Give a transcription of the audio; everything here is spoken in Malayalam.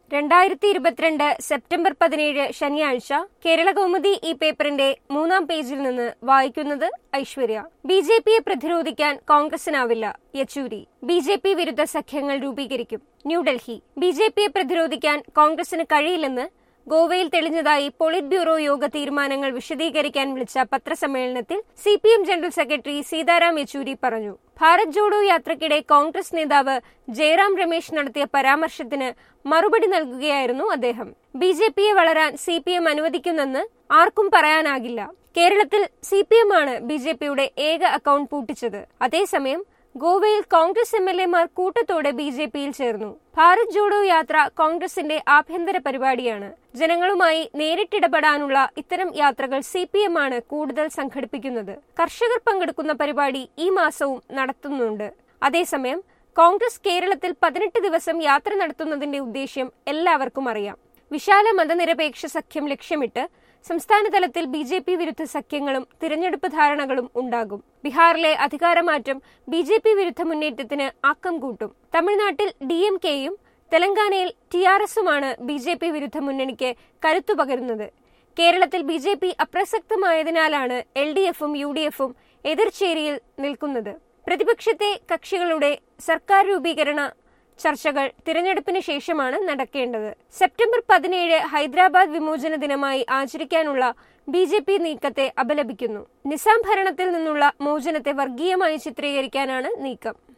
രണ്ടായിരത്തി ഇരുപത്തിരണ്ട് സെപ്റ്റംബർ പതിനേഴ് ശനിയാഴ്ച കേരള കൗമുദി ഈ പേപ്പറിന്റെ മൂന്നാം പേജിൽ നിന്ന് വായിക്കുന്നത് ഐശ്വര്യ ബി ജെ പിയെ പ്രതിരോധിക്കാൻ കോൺഗ്രസിനാവില്ല യെച്ചൂരി ബി ജെ പി വിരുദ്ധ സഖ്യങ്ങൾ രൂപീകരിക്കും ന്യൂഡൽഹി ബി ജെ പിയെ പ്രതിരോധിക്കാൻ കോൺഗ്രസിന് കഴിയില്ലെന്ന് ഗോവയിൽ തെളിഞ്ഞതായി പൊളിറ്റ് ബ്യൂറോ യോഗ തീരുമാനങ്ങൾ വിശദീകരിക്കാൻ വിളിച്ച പത്രസമ്മേളനത്തിൽ C P M general secretary Sitaram Yechury പറഞ്ഞു ഭാരത് ജോഡോ യാത്രയ്ക്കിടെ കോൺഗ്രസ് നേതാവ് ജയറാം രമേശ് നടത്തിയ പരാമർശത്തിന് മറുപടി നൽകുകയായിരുന്നു അദ്ദേഹം ബി ജെ പിയെ വളരാൻ സി പി എം അനുവദിക്കുന്നെന്ന് ആർക്കും പറയാനാകില്ല കേരളത്തിൽ സി പി എം ആണ് ബി ജെ പിയുടെ ഏക അക്കൗണ്ട് പൂട്ടിച്ചത് അതേസമയം ഗോവയിൽ കോൺഗ്രസ് എം എൽ എമാർ കൂട്ടത്തോടെ ബി ജെ പിയിൽ ചേർന്നു ഭാരത് ജോഡോ യാത്ര കോൺഗ്രസിന്റെ ആഭ്യന്തര പരിപാടിയാണ് ജനങ്ങളുമായി നേരിട്ടിടപെടാനുള്ള ഇത്തരം യാത്രകൾ സി പി എം ആണ് കൂടുതൽ സംഘടിപ്പിക്കുന്നത് കർഷകർ പങ്കെടുക്കുന്ന പരിപാടി ഈ മാസവും നടത്തുന്നുണ്ട് അതേസമയം കോൺഗ്രസ് കേരളത്തിൽ പതിനെട്ട് ദിവസം യാത്ര നടത്തുന്നതിന്റെ ഉദ്ദേശ്യം എല്ലാവർക്കും അറിയാം വിശാല മതനിരപേക്ഷ സഖ്യം ലക്ഷ്യമിട്ട് സംസ്ഥാന തലത്തിൽ ബി ജെ പി വിരുദ്ധ സഖ്യങ്ങളും തിരഞ്ഞെടുപ്പ് ധാരണകളും ഉണ്ടാകും ബീഹാറിലെ അധികാരമാറ്റം ബി ജെ പി വിരുദ്ധ മുന്നേറ്റത്തിന് ആക്കം കൂട്ടും തമിഴ്നാട്ടിൽ ഡി എം കെയും തെലങ്കാനയിൽ ടി ആർ എസുമാണ് ബി ജെ പി വിരുദ്ധ മുന്നണിക്ക് കരുത്തു പകരുന്നത് കേരളത്തിൽ ബി ജെ പി അപ്രസക്തമായതിനാലാണ് എൽ ഡി എഫും യു ഡി എഫും എതിർചേരിയിൽ നിൽക്കുന്നത് പ്രതിപക്ഷത്തെ കക്ഷികളുടെ സർക്കാർ രൂപീകരണ ചർച്ചകൾ തിരഞ്ഞെടുപ്പിന് ശേഷമാണ് നടക്കേണ്ടത് സെപ്റ്റംബർ പതിനേഴ് ഹൈദരാബാദ് വിമോചന ദിനമായി ആചരിക്കാനുള്ള ബി ജെ പി നീക്കത്തെ അപലപിക്കുന്നു നിസാം ഭരണത്തിൽ നിന്നുള്ള മോചനത്തെ വർഗീയമായി ചിത്രീകരിക്കാനാണ് നീക്കം